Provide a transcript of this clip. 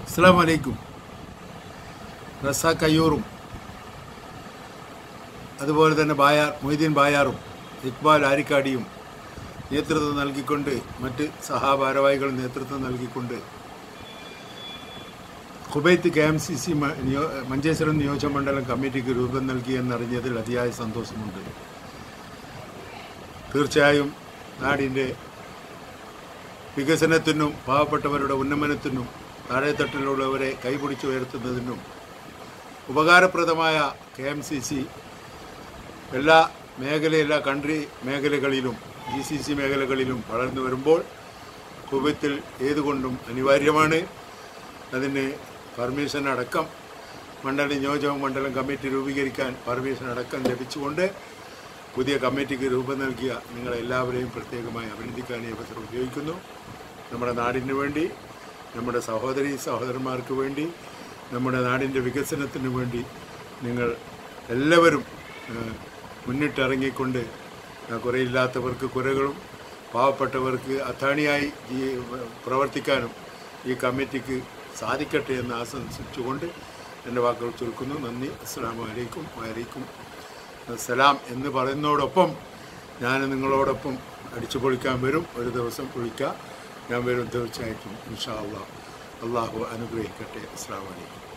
അസ്സാം വലൈക്കും റസാഖ് അയ്യൂറും അതുപോലെ തന്നെ ബായാർ മൊയ്തീൻ ബായാറും ഇക്ബാൽ ആരിക്കാടിയും നേതൃത്വം നൽകിക്കൊണ്ട് മറ്റ് സഹാഭാരവാഹികളും നേതൃത്വം നൽകിക്കൊണ്ട് Kuwait K M C C Manjeshwaram നിയോജകമണ്ഡലം കമ്മിറ്റിക്ക് രൂപം നൽകി എന്നറിഞ്ഞതിൽ അതിയായ സന്തോഷമുണ്ട് തീർച്ചയായും നാടിൻ്റെ വികസനത്തിനും പാവപ്പെട്ടവരുടെ ഉന്നമനത്തിനും താഴെത്തട്ടിലുള്ളവരെ കൈപിടിച്ച് ഉയർത്തുന്നതിനും ഉപകാരപ്രദമായ കെ എം സി സി എല്ലാ മേഖല എല്ലാ കൺട്രി മേഖലകളിലും ജി സി സി മേഖലകളിലും വളർന്നു വരുമ്പോൾ കുവൈത്തിൽ ഏതുകൊണ്ടും അനിവാര്യമാണ് അതിന് പെർമിഷൻ അടക്കം മണ്ഡല നിയോജക മണ്ഡലം കമ്മിറ്റി രൂപീകരിക്കാൻ പെർമിഷൻ അടക്കം ലഭിച്ചുകൊണ്ട് പുതിയ കമ്മിറ്റിക്ക് രൂപം നൽകിയ നിങ്ങളെല്ലാവരെയും പ്രത്യേകമായി അഭിനന്ദിക്കാൻ ഈ അവസരം ഉപയോഗിക്കുന്നു നമ്മുടെ നാടിന് വേണ്ടി നമ്മുടെ സഹോദരി സഹോദരന്മാർക്ക് വേണ്ടി നമ്മുടെ നാടിൻ്റെ വികസനത്തിന് വേണ്ടി നിങ്ങൾ എല്ലാവരും ഏഹ്, മുന്നിട്ടിറങ്ങിക്കൊണ്ട് ആ, കുറയില്ലാത്തവർക്ക് കുരകളും പാവപ്പെട്ടവർക്ക് അത്താണിയായി ഈ പ്രവർത്തിക്കാനും ഈ കമ്മിറ്റിക്ക് സാധിക്കട്ടെ എന്ന് ആശംസിച്ചുകൊണ്ട് എൻ്റെ വാക്കുകൾ ചുരുക്കുന്നു നന്ദി അസ്സാം വലൈക്കും വലൈക്കും സലാം എന്ന് പറയുന്നതോടൊപ്പം ഞാൻ നിങ്ങളോടൊപ്പം അടിച്ചു പൊളിക്കാൻ വരും ഒരു ദിവസം പൊളിക്കാം ഞാൻ വരും തീർച്ചയായിട്ടും ഇൻഷാ അള്ളാഹ് അള്ളാഹു അനുഗ്രഹിക്കട്ടെ അസ്സാം വലൈക്കും